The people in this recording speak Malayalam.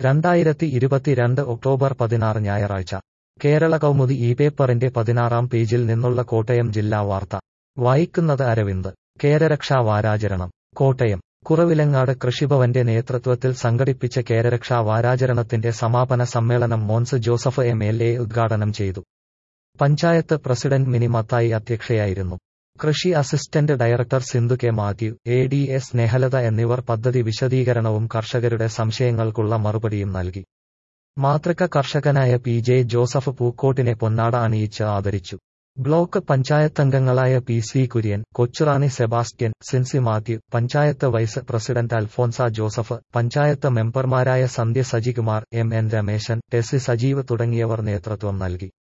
രണ്ടായിരത്തി ഇരുപത്തിരണ്ട് ഒക്ടോബർ പതിനാറ് ഞായറാഴ്ച കേരള കൗമുദി ഈ പേപ്പറിന്റെ പതിനാറാം പേജിൽ നിന്നുള്ള കോട്ടയം ജില്ലാ വാർത്ത വായിക്കുന്നത് അരവിന്ദ് കേരരക്ഷാ വാരാചരണം കോട്ടയം കുറവിലങ്ങാട് കൃഷിഭവന്റെ നേതൃത്വത്തിൽ സംഘടിപ്പിച്ച കേരരക്ഷാ വാരാചരണത്തിന്റെ സമാപന സമ്മേളനം Mons Joseph M L A ഉദ്ഘാടനം ചെയ്തു പഞ്ചായത്ത് പ്രസിഡന്റ് മിനി മത്തായി അധ്യക്ഷയായിരുന്നു കൃഷി assistant director Sindhu K Mathew A D S Snehalatha എന്നിവർ പദ്ധതി വിശദീകരണവും കർഷകരുടെ സംശയങ്ങൾക്കുള്ള മറുപടിയും നൽകി മാതൃക കർഷകനായ പി ജെ ജോസഫ് പൂക്കോട്ടിനെ പൊന്നാട അണിയിച്ച് ആദരിച്ചു ബ്ലോക്ക് പഞ്ചായത്തംഗങ്ങളായ P C Kurian Kochurani Sebastian Sincy Mathew panchayat vice president Alphonsa Joseph panchayat മെമ്പർമാരായ സന്ധ്യ സജികുമാർ എം എൻ രമേശൻ ടെസി സജീവ് തുടങ്ങിയവർ നേതൃത്വം നൽകി